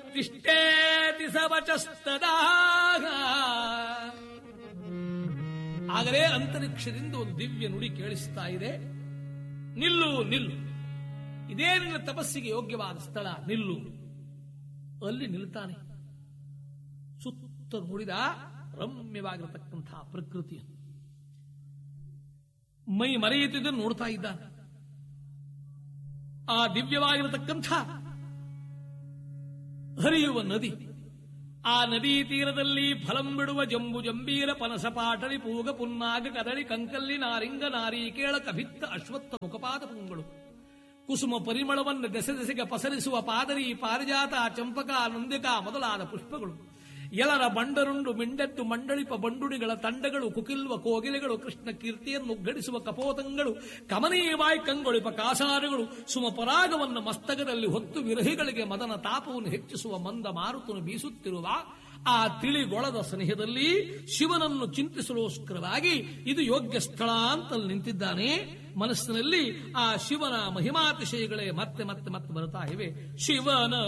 ತಿಷ್ಟೇತಿ ಸವಚಸ್ತದಾಗ ಆಗಲೇ ಅಂತರಿಕ್ಷದಿಂದ ಒಂದು ದಿವ್ಯ ನುಡಿ ಕೇಳಿಸ್ತಾ ಇದೆ ನಿಲ್ಲು ನಿಲ್ಲು ಇದೇ ನಿನ್ನ ತಪಸ್ಸಿಗೆ ಯೋಗ್ಯವಾದ ಸ್ಥಳ ನಿಲ್ಲು ಅಲ್ಲಿ ನಿಲ್ತಾನೆ ಸುತ್ತ ನೋಡಿದ ರಮ್ಯವಾಗಿರತಕ್ಕಂತಹ ಪ್ರಕೃತಿಯನ್ನು ಮೈ ಮರೆಯುತ್ತಿದ್ದನ್ನು ನೋಡ್ತಾ ಇದ್ದಾನೆ ಆ ದಿವ್ಯವಾಗಿರತಕ್ಕಂಥ ಹರಿಯುವ ನದಿ ಆ ನದಿ ತೀರದಲ್ಲಿ ಫಲಂ ಬಿಡುವ ಜಂಬು ಜಂಬೀರ ಪನಸ ಪಾಟಲಿ ಪೂಗ ಪುನ್ನಾಗ ಕದಳಿ ಕಂಕಲ್ಲಿ ನಾರಿಂಗ ನಾರೀಕೇಳ ಕಭಿತ್ತ ಅಶ್ವತ್ಥ ಮುಖಪಾದ ಪುಂಗಳು ಕುಸುಮ ಪರಿಮಳವನ್ನು ದೆಸೆ ದೆಸೆಗೆ ಪಸರಿಸುವ ಪಾದರಿ ಪಾರಿಜಾತ ಚಂಪಕ ನಂದಿಕ ಮೊದಲಾದ ಪುಷ್ಪಗಳು ಎಲರ ಬಂಡರುಂಡು ಮಿಂಡೆದ್ದು ಮಂಡಳಿಪ ಬಂಡುಣಿಗಳ ತಂಡಗಳು ಕುಕಿಲ್ವ ಕೋಗಿಲೆಗಳು ಕೃಷ್ಣ ಕೀರ್ತಿಯನ್ನು ಉಗ್ಗಡಿಸುವ ಕಪೋತಂಗಳು ಕಮನೀಯವಾಯಿ ಕಂಗೊಳಿಪ ಕಾಸಾರುಗಳು ಸುಮ ಪರಾಗವನ್ನು ಮಸ್ತಕದಲ್ಲಿ ಹೊತ್ತು ವಿರಹಿಗಳಿಗೆ ಮದನ ತಾಪವನ್ನು ಹೆಚ್ಚಿಸುವ ಮಂದ ಮಾರುತನು ಬೀಸುತ್ತಿರುವ ಆ ತಿಳಿಗೊಳದ ಸ್ನೇಹದಲ್ಲಿ ಶಿವನನ್ನು ಚಿಂತಿಸಲೋಸ್ಕರವಾಗಿ ಇದು ಯೋಗ್ಯ ಸ್ಥಳ ಅಂತ ನಿಂತಿದ್ದಾನೆ ಮನಸ್ಸಿನಲ್ಲಿ ಆ ಶಿವನ ಮಹಿಮಾತಿಶಯಗಳೇ ಮತ್ತೆ ಮತ್ತೆ ಮತ್ತೆ ಬರ್ತಾ ಇವೆ ಶಿವನ